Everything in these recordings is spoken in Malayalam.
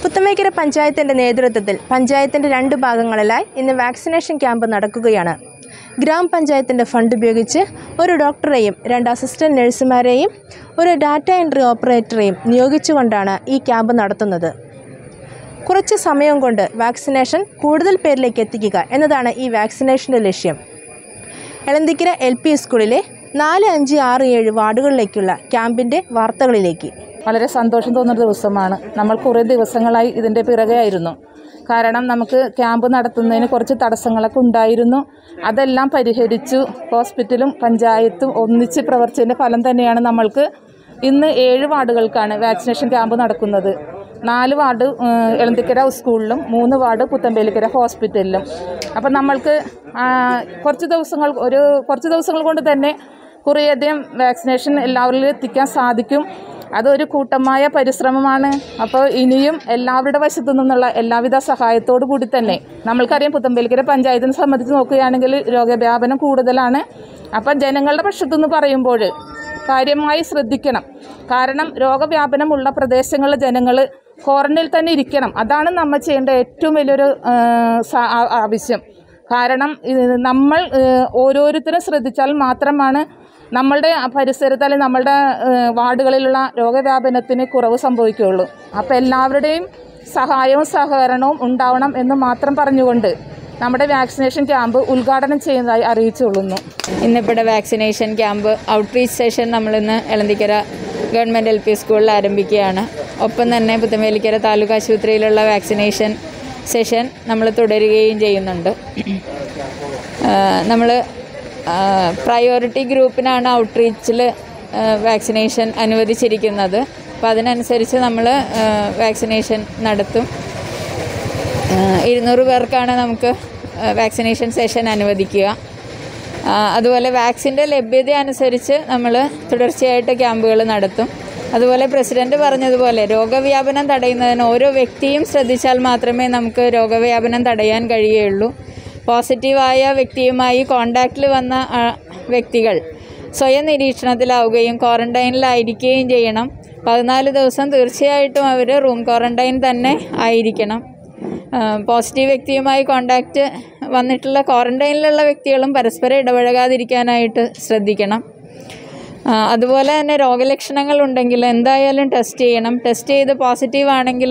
പുത്തമേക്കര പഞ്ചായത്തിന്റെ നേതൃത്വത്തിൽ പഞ്ചായത്തിന്റെ രണ്ട് ഭാഗങ്ങളിലായി ഇന്ന് വാക്സിനേഷൻ ക്യാമ്പ് നടക്കുകയാണ് ഗ്രാമപഞ്ചായത്തിന്റെ ഫണ്ട് ഉപയോഗിച്ച് ഒരു ഡോക്ടറെയും രണ്ട് അസിസ്റ്റന്റ് നഴ്സുമാരെയും ഒരു ഡാറ്റ എൻട്രി ഓപ്പറേറ്ററെയും നിയോഗിച്ചുകൊണ്ടാണ് ഈ ക്യാമ്പ് നടത്തുന്നത് കുറച്ച് സമയം കൊണ്ട് വാക്സിനേഷൻ കൂടുതൽ പേരിലേക്ക് എത്തിക്കുക എന്നതാണ് ഈ വാക്സിനേഷൻ്റെ ലക്ഷ്യം എളന്തിക്കര എൽ പി സ്കൂളിലെ നാല് അഞ്ച് ആറ് ഏഴ് വാർഡുകളിലേക്കുള്ള ക്യാമ്പിൻ്റെ വാർത്തകളിലേക്ക് വളരെ സന്തോഷം തോന്നുന്ന ദിവസമാണ് നമ്മൾ കുറേ ദിവസങ്ങളായി ഇതിൻ്റെ പിറകെയായിരുന്നു കാരണം നമുക്ക് ക്യാമ്പ് നടത്തുന്നതിന് കുറച്ച് തടസ്സങ്ങളൊക്കെ ഉണ്ടായിരുന്നു അതെല്ലാം പരിഹരിച്ചു ഹോസ്പിറ്റലും പഞ്ചായത്തും ഒന്നിച്ച് പ്രവർത്തിച്ചതിൻ്റെ ഫലം തന്നെയാണ് നമ്മൾക്ക് ഇന്ന് ഏഴ് വാർഡുകൾക്കാണ് വാക്സിനേഷൻ ക്യാമ്പ് നടക്കുന്നത് നാല് വാർഡ് ഏഹ്, എളന്തിക്കര സ്കൂളിലും മൂന്ന് വാർഡ് പുത്തമ്പേലിക്കര ഹോസ്പിറ്റലിലും അപ്പം നമ്മൾക്ക് ആ, കുറച്ച് ദിവസങ്ങൾ ഒരു കുറച്ച് ദിവസങ്ങൾ കൊണ്ട് തന്നെ കുറേയധികം വാക്സിനേഷൻ എല്ലാവരിലും എത്തിക്കാൻ സാധിക്കും അതൊരു കൂട്ടമായ പരിശ്രമമാണ് അപ്പോൾ ഇനിയും എല്ലാവരുടെ വശത്തു നിന്നുള്ള എല്ലാവിധ സഹായത്തോടു കൂടി തന്നെ നമ്മൾക്കറിയാം പുത്തമ്പേലിക്കര പഞ്ചായത്തിനെ സംബന്ധിച്ച് നോക്കുകയാണെങ്കിൽ രോഗവ്യാപനം കൂടുതലാണ് അപ്പം ജനങ്ങളുടെ പക്ഷത്തുനിന്ന് പറയുമ്പോൾ കാര്യമായി ശ്രദ്ധിക്കണം കാരണം രോഗവ്യാപനമുള്ള പ്രദേശങ്ങളിലെ ജനങ്ങൾ ക്വാറന്റൈനിൽ തന്നെ ഇരിക്കണം അതാണ് നമ്മൾ ചെയ്യേണ്ട ഏറ്റവും വലിയൊരു ആ, സ- ആ- ആവശ്യം കാരണം ഇത് നമ്മൾ ഏഹ്, ഓരോരുത്തരും ശ്രദ്ധിച്ചാൽ മാത്രമാണ് നമ്മളുടെ പരിസരത്ത് അല്ലെങ്കിൽ നമ്മളുടെ ഏഹ്, വാർഡുകളിലുള്ള രോഗവ്യാപനത്തിന് കുറവ് സംഭവിക്കുകയുള്ളൂ അപ്പോൾ എല്ലാവരുടെയും സഹായവും സഹകരണവും ഉണ്ടാവണം എന്ന് മാത്രം പറഞ്ഞുകൊണ്ട് നമ്മുടെ വാക്സിനേഷൻ ക്യാമ്പ് ഉദ്ഘാടനം ചെയ്യുന്നതായി അറിയിച്ചുകൊള്ളുന്നു ഇന്നിവിടെ വാക്സിനേഷൻ ക്യാമ്പ് ഔട്ട്റീച്ച് സെഷൻ നമ്മളിന്ന് എളന്തിക്കര ഗവൺമെൻറ് എൽ പി സ്കൂളിൽ ആരംഭിക്കുകയാണ് ഒപ്പം തന്നെ പുത്തമേലിക്കര താലൂക്ക് ആശുപത്രിയിലുള്ള വാക്സിനേഷൻ സെഷൻ നമ്മൾ തുടരുകയും ചെയ്യുന്നുണ്ട് നമ്മൾ പ്രയോറിറ്റി ഗ്രൂപ്പിനാണ് ഔട്ട്റീച്ചിൽ വാക്സിനേഷൻ അനുവദിച്ചിരിക്കുന്നത് അപ്പോൾ അതിനനുസരിച്ച് നമ്മൾ വാക്സിനേഷൻ നടത്തും ആഹ് ഇരുന്നൂറ് പേർക്കാണ് നമുക്ക് ആഹ് വാക്സിനേഷൻ സെഷൻ അനുവദിക്കുക ആഹ് അതുപോലെ വാക്സിൻ്റെ ലഭ്യത അനുസരിച്ച് നമ്മൾ തുടർച്ചയായിട്ട് ക്യാമ്പുകൾ നടത്തും അതുപോലെ പ്രസിഡന്റ് പറഞ്ഞതുപോലെ രോഗവ്യാപനം തടയുന്നതിന് ഓരോ വ്യക്തിയും ശ്രദ്ധിച്ചാൽ മാത്രമേ നമുക്ക് രോഗവ്യാപനം തടയാൻ കഴിയുകയുള്ളൂ പോസിറ്റീവായ വ്യക്തിയുമായി കോണ്ടാക്റ്റിൽ വന്ന ആ, വ്യക്തികൾ സ്വയം നിരീക്ഷണത്തിലാവുകയും ക്വാറന്റൈനിലായിരിക്കുകയും ചെയ്യണം പതിനാല് ദിവസം തീർച്ചയായിട്ടും അവർ റൂം ക്വാറന്റൈൻ തന്നെ ആയിരിക്കണം പോസിറ്റീവ് വ്യക്തിയുമായി കോണ്ടാക്റ്റ് വന്നിട്ടുള്ള ക്വാറന്റൈനിലുള്ള വ്യക്തികളും പരസ്പരം ഇടപഴകാതിരിക്കാനായിട്ട് ശ്രദ്ധിക്കണം ആ, അതുപോലെ തന്നെ രോഗലക്ഷണങ്ങൾ ഉണ്ടെങ്കിൽ എന്തായാലും ടെസ്റ്റ് ചെയ്യണം ടെസ്റ്റ് ചെയ്ത് പോസിറ്റീവ് ആണെങ്കിൽ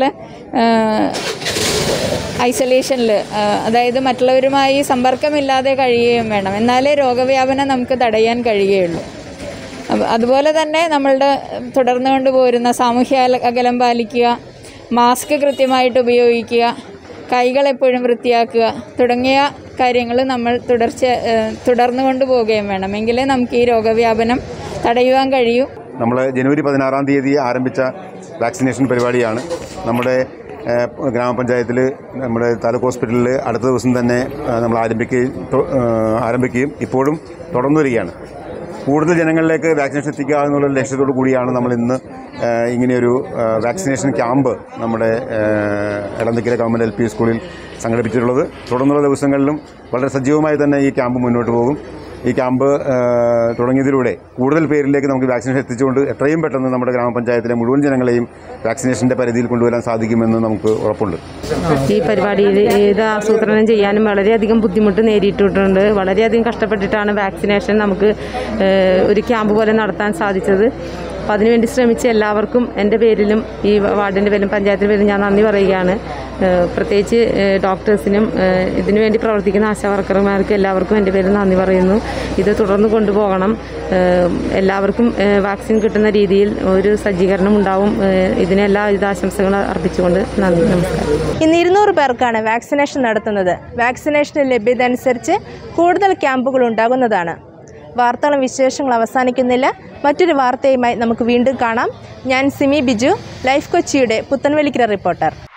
ഐസൊലേഷനിൽ അതായത് മറ്റുള്ളവരുമായി സമ്പർക്കമില്ലാതെ കഴിയുകയും വേണം എന്നാലേ രോഗവ്യാപനം നമുക്ക് തടയാൻ കഴിയുകയുള്ളൂ അപ്പ- അതുപോലെ തന്നെ നമ്മളുടെ തുടർന്നു കൊണ്ടുപോരുന്ന സാമൂഹ്യ അല- അകലം പാലിക്കുക മാസ്ക് കൃത്യമായിട്ട് ഉപയോഗിക്കുക കൈകൾ എപ്പോഴും വൃത്തിയാക്കുക തുടങ്ങിയ കാര്യങ്ങൾ നമ്മൾ തുടർച്ച ഏഹ്, തുടർന്നു കൊണ്ടുപോവുകയും വേണം എങ്കിലേ നമുക്ക് ഈ രോഗവ്യാപനം തടയുവാൻ കഴിയൂ നമ്മൾ ജനുവരി പതിനാറാം തീയതി ആരംഭിച്ച വാക്സിനേഷൻ പരിപാടിയാണ് നമ്മുടെ ഏഹ്, ഗ്രാമപഞ്ചായത്തിൽ നമ്മുടെ താലൂക്ക് ഹോസ്പിറ്റലിൽ അടുത്ത ദിവസം തന്നെ ഏഹ്, നമ്മൾ ആരംഭിക്കുകയും തൊ- ഏഹ്, ആരംഭിക്കുകയും ഇപ്പോഴും തുടർന്നു വരികയാണ് കൂടുതൽ ജനങ്ങളിലേക്ക് വാക്സിനേഷൻ എത്തിക്കുക എന്നുള്ള ലക്ഷ്യത്തോടു കൂടിയാണ് നമ്മൾ ഇന്ന് ഏഹ്, ഇങ്ങനെയൊരു ഏഹ്, വാക്സിനേഷൻ ക്യാമ്പ് നമ്മുടെ ഏഹ്, എളന്തിക്കര ഗവൺമെൻറ് എൽ പി സ്കൂളിൽ സംഘടിപ്പിച്ചിട്ടുള്ളത് തുടർന്നുള്ള ദിവസങ്ങളിലും വളരെ സജീവമായി തന്നെ ഈ ക്യാമ്പ് മുന്നോട്ട് പോകും ഈ ക്യാമ്പ് ഏഹ്, തുടങ്ങിയതിലൂടെ കൂടുതൽ പേരിലേക്ക് നമുക്ക് വാക്സിനേഷൻ എത്തിച്ചുകൊണ്ട് എത്രയും പെട്ടെന്ന് നമ്മുടെ ഗ്രാമപഞ്ചായത്തിലെ മുഴുവൻ ജനങ്ങളെയും വാക്സിനേഷൻ്റെ പരിധിയിൽ കൊണ്ടുവരാൻ സാധിക്കുമെന്ന് നമുക്ക് ഉറപ്പുണ്ട് ഈ പരിപാടിയിൽ ഇത് ആസൂത്രണം ചെയ്യാനും വളരെയധികം ബുദ്ധിമുട്ട് നേരിട്ടിട്ടുണ്ട് വളരെയധികം കഷ്ടപ്പെട്ടിട്ടാണ് വാക്സിനേഷൻ നമുക്ക് ഏഹ്, ഒരു ക്യാമ്പ് പോലെ നടത്താൻ സാധിച്ചത് അപ്പം അതിനുവേണ്ടി ശ്രമിച്ച എല്ലാവർക്കും എൻ്റെ പേരിലും ഈ വാർഡിൻ്റെ പേരിലും പഞ്ചായത്തിൻ്റെ പേരിലും ഞാൻ നന്ദി പറയുകയാണ് ഏഹ്, പ്രത്യേകിച്ച് ഏഹ്, ഡോക്ടേഴ്സിനും ഏഹ്, ഇതിനുവേണ്ടി പ്രവർത്തിക്കുന്ന ആശാ വർക്കർമാർക്കും എല്ലാവർക്കും എൻ്റെ പേരിൽ നന്ദി പറയുന്നു ഇത് തുടർന്ന് കൊണ്ടുപോകണം ഏഹ്, എല്ലാവർക്കും ഏഹ്, വാക്സിൻ കിട്ടുന്ന രീതിയിൽ ഒരു സജ്ജീകരണം ഉണ്ടാവും ഏഹ്, ഇതിന് എല്ലാവിധ ആശംസകൾ അർപ്പിച്ചുകൊണ്ട് നന്ദി നമസ്കാരം ഇന്ന് ഇരുന്നൂറ് പേർക്കാണ് വാക്സിനേഷൻ നടത്തുന്നത് വാക്സിനേഷന് ലഭ്യത അനുസരിച്ച് കൂടുതൽ ക്യാമ്പുകൾ ഉണ്ടാകുന്നതാണ് വാർത്തകളും വിശേഷങ്ങളും അവസാനിക്കുന്നില്ല മറ്റൊരു വാർത്തയുമായി നമുക്ക് വീണ്ടും കാണാം ഞാൻ സിമി ബിജു ലൈഫ് കൊച്ചിയുടെ പുത്തൻവലിക്കര റിപ്പോർട്ടർ